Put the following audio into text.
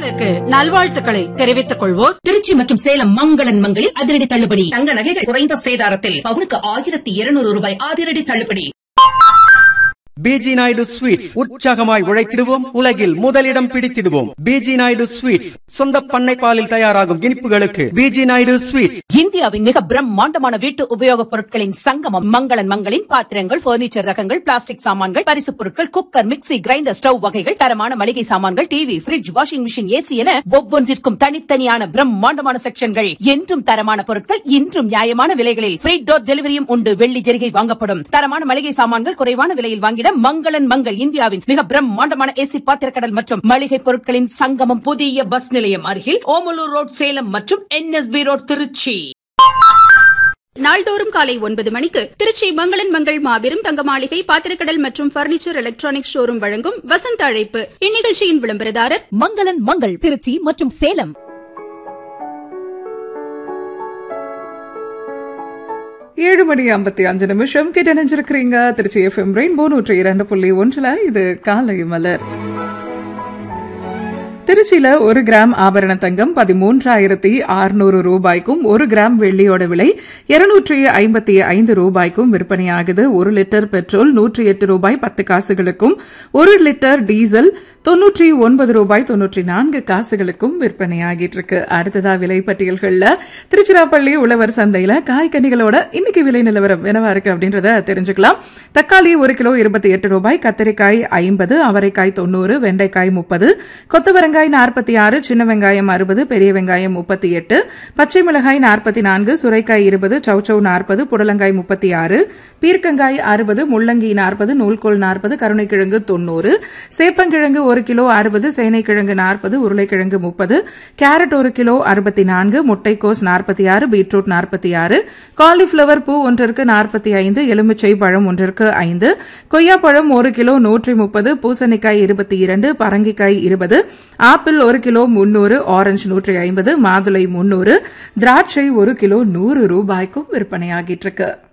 விழாவிற்கு நல்வாழ்த்துக்களை தெரிவித்துக் கொள்வோர் திருச்சி மற்றும் சேலம் மங்களன் மங்களில் அதிரடி தள்ளுபடி தங்க நகைகள் குறைந்த சேதாரத்தில் பவுனுக்கு ஆயிரத்தி இருநூறு ரூபாய் அதிரடி தள்ளுபடி பிஜி நாயுடு ஸ்வீட்ஸ் உற்சாகமாய் உழைத்திடுவோம் உலகில் முதலிடம் பிடித்திடுவோம் பிஜி நாயுடு ஸ்வீட்ஸ் சொந்த பண்ணை பாலில் தயாராகும் இனிப்புகளுக்கு பிஜி நாயுடு ஸ்வீட்ஸ் இந்தியாவின் மிக பிரம்மாண்டமான வீட்டு உபயோகப் பொருட்களின் சங்கமம் மங்களன் மங்களின் பாத்திரங்கள் பர்னிச்சர் ரகங்கள் பிளாஸ்டிக் சாமான்கள் பரிசுப் பொருட்கள் குக்கர் மிக்ஸி கிரைண்டர் ஸ்டவ் வகைகள் தரமான மளிகை சாமான்கள் TV fridge washing machine AC என ஒவ்வொன்றிற்கும் தனித்தனியான பிரம்மாண்டமான செக்ஷன்கள் என்றும் தரமான பொருட்கள் இன்றும் நியாயமான விலைகளில் ஃப்ரீ டோர் டெலிவரியும் உண்டு வெள்ளி ஜெரிகை வாங்கப்படும் தரமான மளிகை சாமான்கள் குறைவான விலையில் வாங்கிட மங்களன் மங்கள் இந்தியாவின் மிக பிரம்மாண்டமான ஏசி பாத்திரக்கடல் மற்றும் மளிகை பொருட்களின் சங்கமம் புதிய பஸ் நிலையம் அருகில் ஓமலூர் ரோட் சேலம் மற்றும் என்எஸ்பி ரோட் திருச்சி நாள்தோறும் காலை ஒன்பது மணிக்கு திருச்சி மங்களன் மங்கள் மாபெரும் தங்க மாளிகை பாத்திரக்கடல் மற்றும் பர்னிச்சர் எலக்ட்ரானிக் ஷோரூம் வழங்கும் வசந்த அழைப்பு இந்நிகழ்ச்சியின் விளம்பரதாரர் மங்களன் மங்கள் திருச்சி மற்றும் சேலம் ஏழு மணி ஐம்பத்தி அஞ்சு நிமிஷம் கிட்ட நினைஞ்சிருக்கிறீங்க திருச்சி எஃப்எம் ரெயின்போ நூற்றி இரண்டு புள்ளி ஒன்றுல இது காலை மலர் திருச்சியில ஒரு கிராம் ஆபரண தங்கம் பதிமூன்றாயிரத்தி அறுநூறு ரூபாய்க்கும் ஒரு கிராம் வெள்ளியோட விலை இருநூற்றி ஐம்பத்தி ஐந்து ரூபாய்க்கும் விற்பனையாகுது ஒரு லிட்டர் பெட்ரோல் நூற்றி எட்டு ரூபாய் பத்து காசுகளுக்கும் ஒரு லிட்டர் டீசல் தொன்னூற்றி ஒன்பது ரூபாய் தொன்னூற்றி நான்கு காசுகளுக்கும் விற்பனையாகிட்டு இருக்கு அடுத்ததா விலை பட்டியல்கள்ல திருச்சிராப்பள்ளி உழவர் சந்தையில காய்கனிகளோட இன்னைக்கு விலை நிலவரம் என்னவா இருக்கு அப்படின்றத தெரிஞ்சுக்கலாம் தக்காளி ஒரு கிலோ இருபத்தி எட்டு ரூபாய் கத்தரிக்காய் ஐம்பது அவரைக்காய் தொண்ணூறு வெண்டைக்காய் முப்பது கொத்தவரங்காய் நாற்பத்தி ஆறு சின்ன வெங்காயம் அறுபது பெரிய வெங்காயம் முப்பத்தி எட்டு பச்சை மிளகாய் நாற்பத்தி நான்கு சுரைக்காய் இருபது சௌச்சௌ நாற்பது புடலங்காய் முப்பத்தி ஆறு பீர்க்கங்காய் அறுபது முள்ளங்கி நாற்பது நூல்கோல் நாற்பது கருணைக்கிழங்கு தொண்ணூறு சேப்பங்கிழங்கு ஒரு கிலோ அறுபது சேனைக்கிழங்கு நாற்பது உருளைக்கிழங்கு முப்பது கேரட் ஒரு கிலோ அறுபத்தி நான்கு முட்டைக்கோஸ் நாற்பத்தி ஆறு பீட்ரூட் நாற்பத்தி ஆறு காலிஃபிளவர் பூ ஒன்றிற்கு நாற்பத்தி ஐந்து எலுமிச்சை பழம் ஒன்றிற்கு ஐந்து கொய்யாப்பழம் ஒரு கிலோ நூற்றி முப்பது பூசணிக்காய் இருபத்தி இரண்டு பரங்கிக்காய் இருபது ஆப்பிள் ஒரு கிலோ முன்னூறு ஆரஞ்சு நூற்றி ஐம்பது மாதுளை முன்னூறு திராட்சை ஒரு கிலோ நூறு ரூபாய்க்கும் விற்பனையாகிட்டு இருக்கு